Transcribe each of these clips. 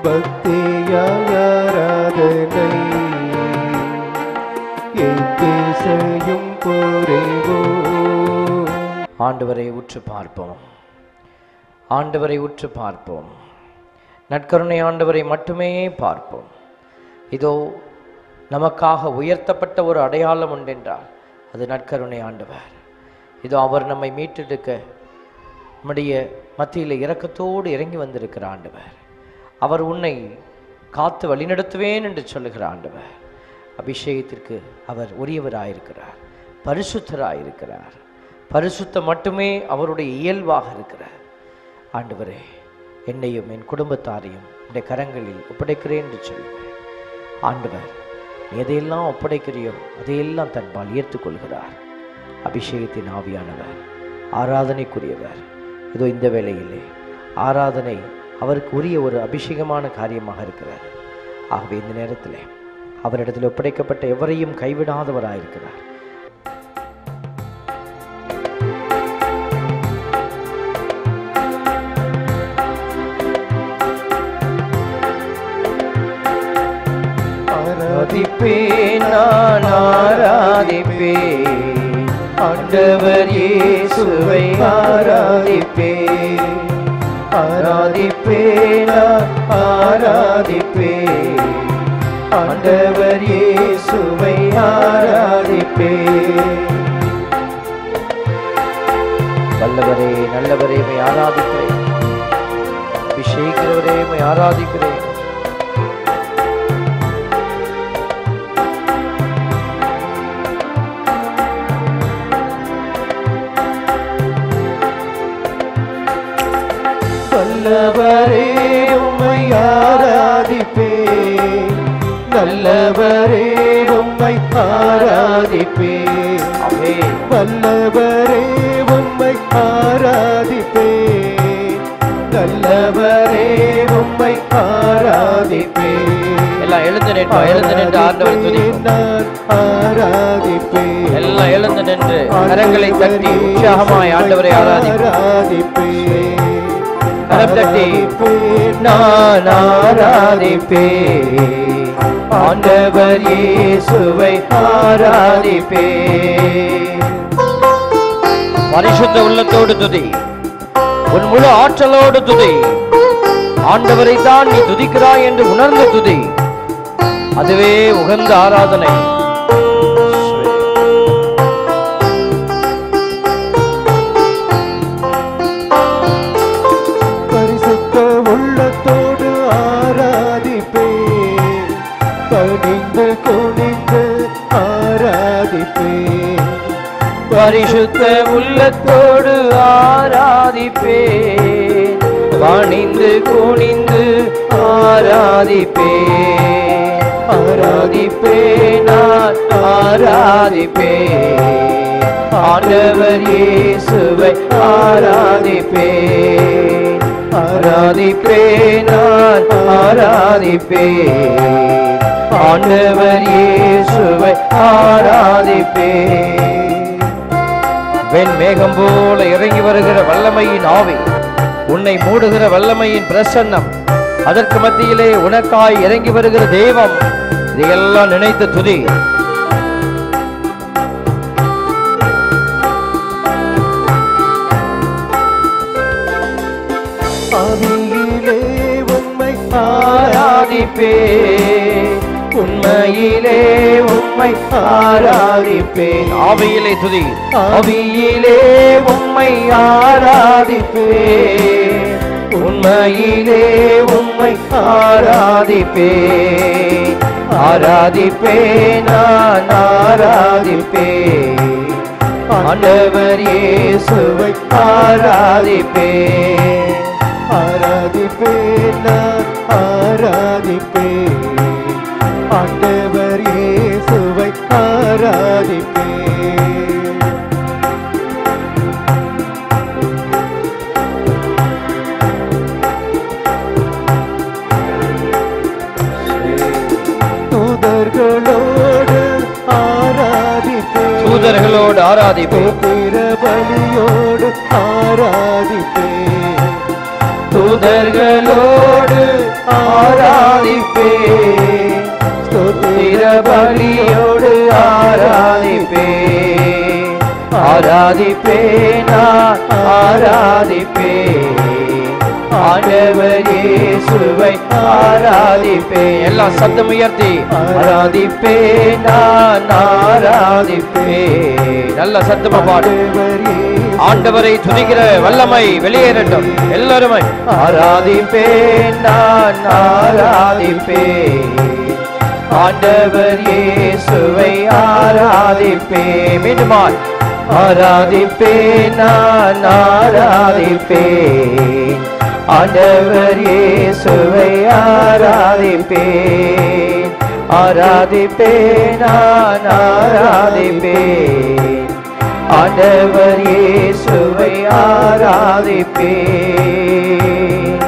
பக்தியாய் ஆராதனை எத்தேசையும் புரிவோம் ஆண்டவரை உற்று பார்ப்போம் ஆண்டவரை உற்று பார்ப்போம் நற்கருணை ஆண்டவரை மட்டுமே பார்ப்போம் இதோ நமக்காக உயர்த்தப்பட்ட ஒரு அடையாளம் உண்டென்றால் அது நற்கருணை ஆண்டவர் இதோ அவர் நம்மை மீட்டெடுக்க நம்முடைய மத்தியில் இரக்கத்தோடு இறங்கி வந்திருக்கிற ஆண்டவர் அவர் உன்னை காத்து வழிநடத்துவேன் என்று சொல்லுகிற ஆண்டவர் அபிஷேகத்திற்கு அவர் உரியவராயிருக்கிறார் பரிசுத்தராயிருக்கிறார் பரிசுத்தம் மட்டுமே அவருடைய இயல்பாக இருக்கிறார் ஆண்டவரே என்னையும் என் குடும்பத்தாரையும் இந்த கரங்களில் ஒப்படைக்கிறேன் என்று சொல்லுவேன் ஆண்டவர் நீ எதையெல்லாம் ஒப்படைக்கிறியோ அதையெல்லாம் தன்பால் ஏற்றுக்கொள்கிறார் அபிஷேகத்தின் ஆவியானவர் ஆராதனைக்குரியவர் இதோ இந்த வேளையிலே ஆராதனை அவருக்கு உரிய ஒரு அபிஷேகமான காரியமாக இருக்கிறார் ஆகவே இந்த நேரத்தில் அவரிடத்தில் ஒப்படைக்கப்பட்ட எவரையும் கைவிடாதவராயிருக்கிறார் ஆராதிப்பேன் நான் ஆராதிப்பேன் ஆண்டவர் இயேசுவை ஆராதிப்பேன் ஆராதிப்பேன் நான் ஆராதிப்பேன் ஆண்டவர் இயேசுவை ஆராதிப்பேன் வல்லவரே நல்லவரே மை ஆராதிக்கிறேன் அபிஷேகிறவரே மை ஆராதிக்கிறேன் வல்லவரே உம்மை ஆராதிப்பேன் நல்லவரே உம்மை ஆராதிப்பேன் அவே வல்லவரே உம்மை ஆராதிப்பேன் நல்லவரே உம்மை ஆராதிப்பேன் எல்லாம் எழுந்து நின்று எழுந்து நின்று ஆண்டவர் துதிப்போம் நான் ஆராதிப்பேன் எல்லாம் எழுந்து நின்று கரங்களை தட்டி உற்சாகமாய் ஆண்டவரை ஆராதிப்போம் ஆராதிப்பேன் கரம் தட்டி நான் ஆராதிப்பேன் ஆண்டவர் இயேசுவை ஆராதிப்பேன் பரிசுத்த உள்ளத்தோடு துதி உன் முழு ஆற்றலோடு துதி ஆண்டவரை தான் நீ துதிக்கிறாய் என்று உணர்ந்து துதி அதுவே உகந்த ஆராதனை பரிசுத்த உள்ளத்தோடு ஆராதிப்பேன் பணிந்து குனிந்து ஆராதிப்பேன் பரிசுத்த உள்ளத்தோடு ஆராதிப்பேன் பணிந்து குனிந்து ஆராதிப்பேன் ஆராதிப்பேன் நான் ஆராதிப்பேன் ஆண்டவர் இயேசுவை ஆராதிப்பேன் ஆராதிப்பேன் நான் ஆராதிப்பேன் ஆண்டவர் இயேசுவை ஆராதிப்பேன் வெண் மேகம் போல இறங்கி வருகிற வல்லமையின் ஆவி உன்னை மூடுகிற வல்லமையின் பிரசன்னம் அதற்கு மத்தியிலே உனக்காய் இறங்கி வருகிற தெய்வம் இதையெல்லாம் நினைத்து துதி ஆவியிலே உம்மை ஆராதிப்பே உண்மையிலே உம்மை ஆராதிப்பேன் ஆவியிலே துதி ஆவியிலே உம்மை ஆராதிப்பேன் உண்மையிலே உம்மை ஆராதிப்பேன் ஆராதிப்பேன் நான் ஆராதிப்பேன் ஆண்டவர் இயேசுவை ஆராதிப்பேன் ஆராதிப்பேன் நான் ஆராதிப்பேன் ஆண்டவர் இயேசுவை ஆராதிப்பேன் தூதர்களோடு ஆராதிப்பேன் தூதர்களோடு ஆராதிப்பேன் பலியோடு ஆராதிப்பேன் தூதர்களோடு ஆரா ஆராதிப்பேன் நான் ஆராதிப்பேன் ஆண்டவர் இயேசுவை ஆராதிப்பேன் எல்லாம் சத்தம் உயர்த்தி ஆராதிப்பேன் நான் ஆராதிப்பேன் நல்ல சத்தமா பாடு ஆண்டவரை துதிக்கிற வல்லமை வெளியேறட்டும் எல்லாருமே ஆராதிப்பேன் நான் ஆராதிப்பேன் ஆண்டவர் இயேசுவை ஆராதிப்பேன் மீண்டுமாய் ஆராதிப்பேன் நான் ஆராதிப்பேன் ஆண்டவர் இயேசுவை ஆராதிப்பேன் ஆராதிப்பேன் நான் ஆராதிப்பேன் ஆண்டவர் இயேசுவை ஆராதிப்பேன்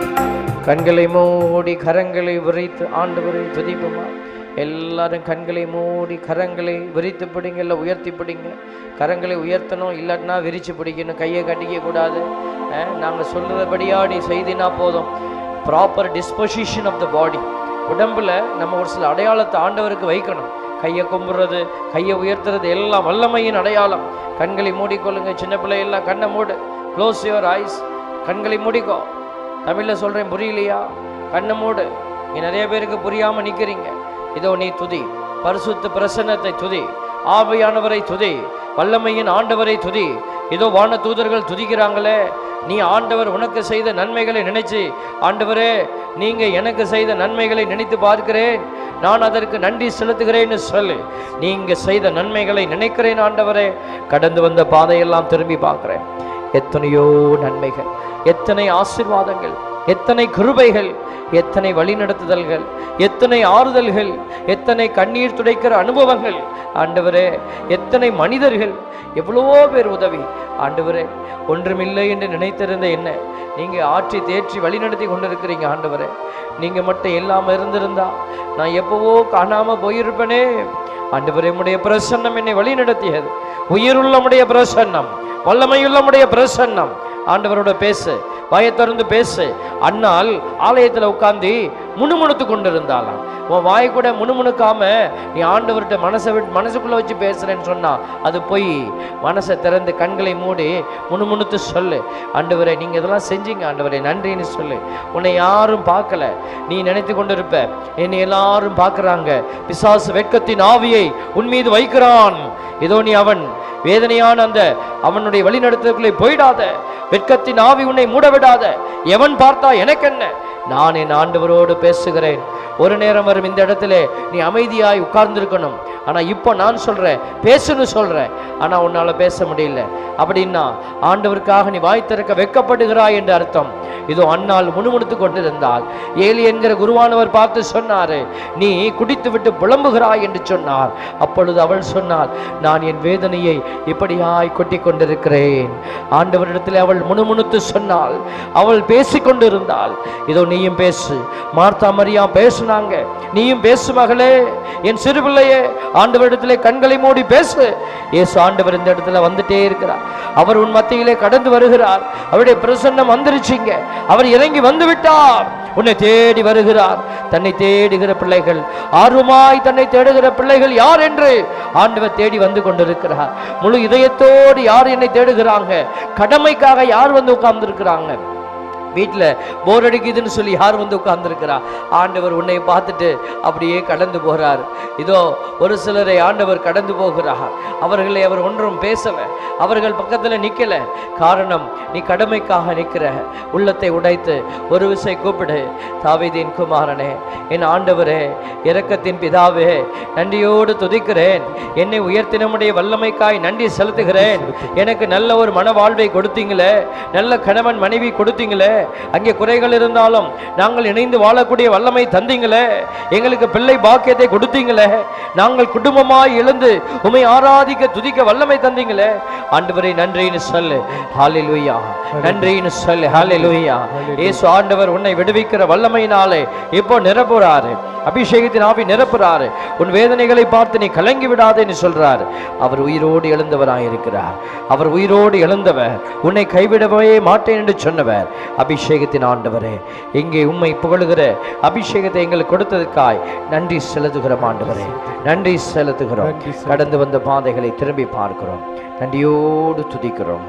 கண்களை மூடி கரங்களை விரித்து ஆண்டவரை துதிப்போமா எல்லாரும் கண்களை மூடி கரங்களை விரித்து பிடிங்க இல்லை உயர்த்தி பிடிங்க கரங்களை உயர்த்தணும் இல்லாட்டினா விரிச்சு பிடிக்கணும் கையை கட்டிக்க கூடாது நாங்கள் சொல்லுறபடியா நீ செய்தினா போதும் proper disposition of the body உடம்புல நம்ம ஒரு சில அடையாளத்தை ஆண்டவருக்கு வைக்கணும் கையை கும்புறது கையை உயர்த்துறது எல்லாம் வல்லமையின் அடையாளம் கண்களை மூடிக்கொள்ளுங்க சின்ன பிள்ளை எல்லாம் கண்ணை மூடு க்ளோஸ் யுவர் ஐஸ் கண்களை மூடிக்கோ தமிழில் சொல்கிறேன் புரியலையா கண்ணை மூடு நீ நிறைய பேருக்கு புரியாமல் நிற்கிறீங்க இதோ நீ துதி பரிசுத்த பிரசன்னத்தை துதி ஆவியானவரை துதி வல்லமையின் ஆண்டவரை துதி இதோ வான தூதர்கள் துதிக்கிறாங்களே நீ ஆண்டவர் உனக்கு செய்த நன்மைகளை நினைச்சு ஆண்டவரே நீங்க எனக்கு செய்த நன்மைகளை நினைத்து பார்க்கிறேன் நான் அதற்கு நன்றி செலுத்துகிறேன்னு சொல்லு நீங்க செய்த நன்மைகளை நினைக்கிறேன் ஆண்டவரே கடந்து வந்த பாதையெல்லாம் திரும்பி பார்க்கிறேன் எத்தனையோ நன்மைகள் எத்தனை ஆசிர்வாதங்கள் எத்தனை கிருபைகள் எத்தனை வழிநடத்துதல்கள் எத்தனை ஆறுதல்கள் எத்தனை கண்ணீர் துடைக்கிற அனுபவங்கள் ஆண்டவரே எத்தனை மனிதர்கள் எவ்வளவோ பேர் உதவி ஆண்டவரே ஒன்றுமில்லை என்று நினைத்திருந்த என்ன நீங்க ஆற்றி தேற்றி வழிநடத்தி கொண்டிருக்கிறீங்க ஆண்டவரே நீங்க மட்டும் இல்லாம இருந்திருந்தா நான் எப்பவோ காணாம போயிருப்பேனே ஆண்டவரே உம்முடைய பிரசன்னம் என்னை வழிநடத்தியது உயிருள்ளமுடைய பிரசன்னம் வல்லமையுள்ளமுடைய பிரசன்னம் ஆண்டவரோட பேசு வாயை திறந்து பேசு அண்ணால் ஆலயத்தில் உட்கார்ந்து முணுமுணுத்து கொண்டிருந்தாளாம் உன் வாய் கூட முணுமுணுக்காம நீ ஆண்டவர்கிட்ட மனசை விட்டு மனசுக்குள்ள வச்சு பேசுறேன்னு சொன்னா அது போய் மனசை திறந்து கண்களை மூடி முணுமுணுத்து சொல்லு ஆண்டவரே நீங்க இதெல்லாம் செஞ்சீங்க ஆண்டவரே நன்றின்னு சொல்லு உன்னை யாரும் பார்க்கல நீ நினைத்து கொண்டிருப்ப என்னை எல்லாரும் பார்க்கறாங்க பிசாசு வெட்கத்தின் ஆவியை உன் மீது வைக்கிறான் இதோ நீ அவன் வேதனையான அந்த அவனுடைய வழிநடத்துதலுக்குள்ளே போயிடாத வெட்கத்தின் ஆவி உன்னை மூட விடாத எவன் பார்த்தா எனக்கு என்ன நான் என் ஆண்டவரோடு பேசுகிறேன் ஒரு நேரம் வரும் இந்த இடத்துல நீ அமைதியாய் உட்கார்ந்திருக்கணும் ஆனா இப்போ நான் சொல்றேன் பேசுன்னு சொல்றேன் ஆனா உன்னால பேச முடியல அப்படின்னா ஆண்டவருக்காக நீ வாய் திறக்க வெட்கப்படுகிறாய் என்று அர்த்தம் இதோ அண்ணால் முணுமுணுத்து கொண்டிருந்தால் ஏலி என்கிற குருவானவர் பார்த்து சொன்னாரு நீ குடித்து விட்டு புலம்புகிறாய் என்று சொன்னார் அப்பொழுது அவள் சொன்னாள் நான் என் வேதனையை இப்படியாய் கொட்டி கொண்டிருக்கிறேன் ஆண்டவரிடத்தில் அவள் முணுமுணுத்து சொன்னாள் அவள் பேசிக் கொண்டிருந்தாள் இதோ நீயும் பேசு மார்த்தா மரியா பேசுனாங்க நீயும் பேசு மகளே என் சிறு பிள்ளையே ஆண்டவரிடத்திலே கண்களை மூடி பேசு இயேசு ஆண்டவர் இந்த இடத்துல வந்துட்டே இருக்கிறார் அவர் உன் மத்தியிலே கடந்து வருகிறார் அவருடைய பிரசன்னம் வந்துருச்சுங்க அவர் இறங்கி வந்து விட்டார் உன்னை தேடி வருகிறார் தன்னை தேடுகிற பிள்ளைகள் ஆர்வமாய் தன்னை தேடுகிற பிள்ளைகள் யார் என்று ஆண்டவர் தேடி வந்து கொண்டிருக்கிறார் முழு இதயத்தோடு யார் என்னை தேடுகிறாங்க கடமைக்காக யார் வந்து உட்கார்ந்துருக்கிறாங்க வீட்டில் போர் அடிக்குதுன்னு சொல்லி யார் வந்து உட்கார்ந்துருக்கிறா ஆண்டவர் உன்னை பார்த்துட்டு அப்படியே கடந்து போகிறார் இதோ ஒரு சிலரை ஆண்டவர் கடந்து போகிறார் அவர்களை அவர் ஒன்றும் பேசல அவர்கள் பக்கத்தில் நிற்கல காரணம் நீ கடமைக்காக நிற்கிற உள்ளத்தை உடைத்து ஒரு விசை கூப்பிடு தாவீதின் குமாரனே என் ஆண்டவரே இரக்கத்தின் பிதாவே நன்றியோடு துதிக்கிறேன் என்னை உயர்த்தினமுடைய வல்லமைக்காய் நன்றி செலுத்துகிறேன் எனக்கு நல்ல ஒரு மன வாழ்வை கொடுத்தீங்களே நல்ல கணவன் மனைவி கொடுத்தீங்களே அங்கே குறைகள் இருந்தாலும் நாங்கள் இணைந்து வாழக்கூடிய வல்லமை தந்தீங்களே எங்களுக்கு பிள்ளை பாக்கியத்தை கொடுத்தீங்களே நாங்கள் குடும்பமாய் எழுந்து உமை ஆராதிக்க துதிக்க வல்லமை தந்தீங்களே ஆண்டவரை நன்றின்னு சொல்லு ஹalleluya நன்றின்னு சொல்லு ஹalleluya இயேசு ஆண்டவர் உன்னை விடுவிக்கிற வல்லமையினாலே இப்போ நிரப்புறாரு அபிஷேகத்தின் அபிஷேகத்தின் ஆவி நிரப்புறாரு உன் வேதனைகளை பார்த்து நீ கலங்கி விடாதேன்னு சொல்றார் அவர் உயிரோடு எழுந்தவராய் இருக்கிறார் அவர் உயிரோடு எழுந்தவர் உன்னை கைவிடவே மாட்டேன் என்று சொன்னவர் அபிஷேகத்தின் ஆண்டவரே இங்கே உம்மை புகழுகிற அபிஷேகத்தை எங்களுக்கு கொடுத்ததற்காய் நன்றி செலுத்துகிறோம் ஆண்டவரே நன்றி செலுத்துகிறோம் நன்றி செலுத்து- கடந்து வந்த பாதைகளை திரும்பி பார்க்கிறோம் நன்றியோடு துதிக்கிறோம்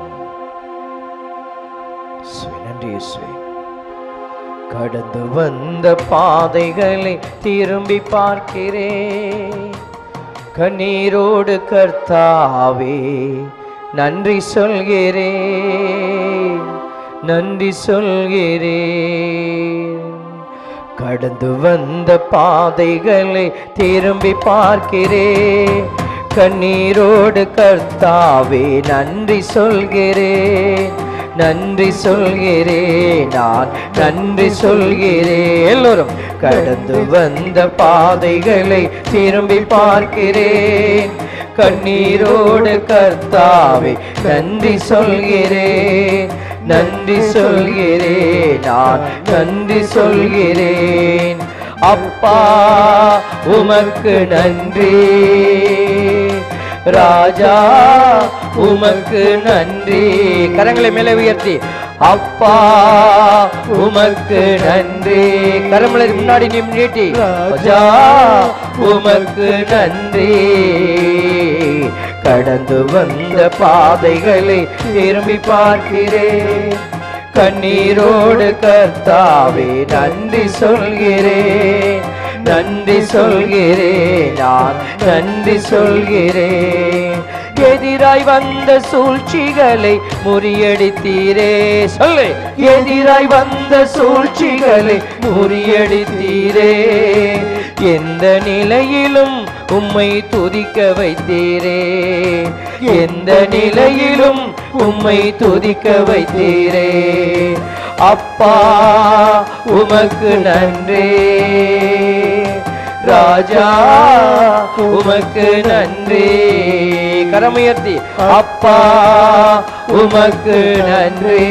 இயேசுவே, நன்றி இயேசுவே. கடந்து வந்த பாதைகளை திரும்பி பார்க்கிறேன் கண்ணீரோடு கர்த்தாவே நன்றி சொல்கிறேன் நன்றி சொல்கிறேன் கடந்து வந்த பாதைகளை திரும்பி பார்க்கிறேன் கண்ணீரோடு கர்த்தாவே நன்றி சொல்கிறேன் நன்றி சொல்கிறேன் நான் நன்றி சொல்கிறேன் எல்லோரும் கடந்து வந்த பாதைகளை திரும்பி பார்க்கிறேன் கண்ணீரோடு கர்த்தாவே நன்றி சொல்கிறேன் நன்றி சொல்கிறேன் நான் நன்றி சொல்கிறேன் அப்பா உமக்கு நன்றி ராஜா உமக்கு நன்றி கரங்களை மேலே உயர்த்தி அப்பா உமக்கு நன்றி கரங்களை முன்னாடி நீ நீட்டி ராஜா உமக்கு நன்றி கடந்து வந்த பாதைகளை திரும்பி பார்க்கிறேன் கண்ணீரோடு கர்த்தாவே நன்றி சொல்கிறேன் நன்றி சொல்கிறேன் நான் நன்றி சொல்கிறேன் எதிராய் வந்த சூழ்ச்சிகளை முறியடித்தீரே சொல்லு எதிராய் வந்த சூழ்ச்சிகளை முறியடித்தீரே எந்த நிலையிலும் உம்மை துதிக்க வைத்தீரே எந்த நிலையிலும் உம்மை துதிக்க வைத்தீரே அப்பா உமக்கு நன்றி ராஜா உமக்கு நன்றி கரமுயர்த்தி அப்பா உமக்கு நன்றி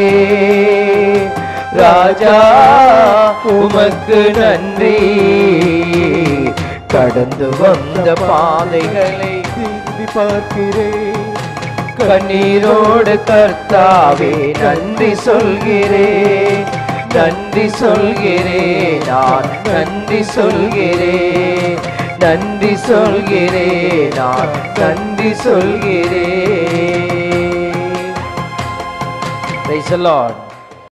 ராஜா உமக்கு நன்றி கடந்து வந்த பாதைகளை திரும்பி பார்க்கிறேன் கண்ணீரோடு கர்த்தாவே நன்றி சொல்கிறேன் நன்றி சொல்கிறேன் நான் நன்றி சொல்கிறேன் நன்றி சொல்கிறேன் நான் நன்றி சொல்கிறேன் Praise the Lord.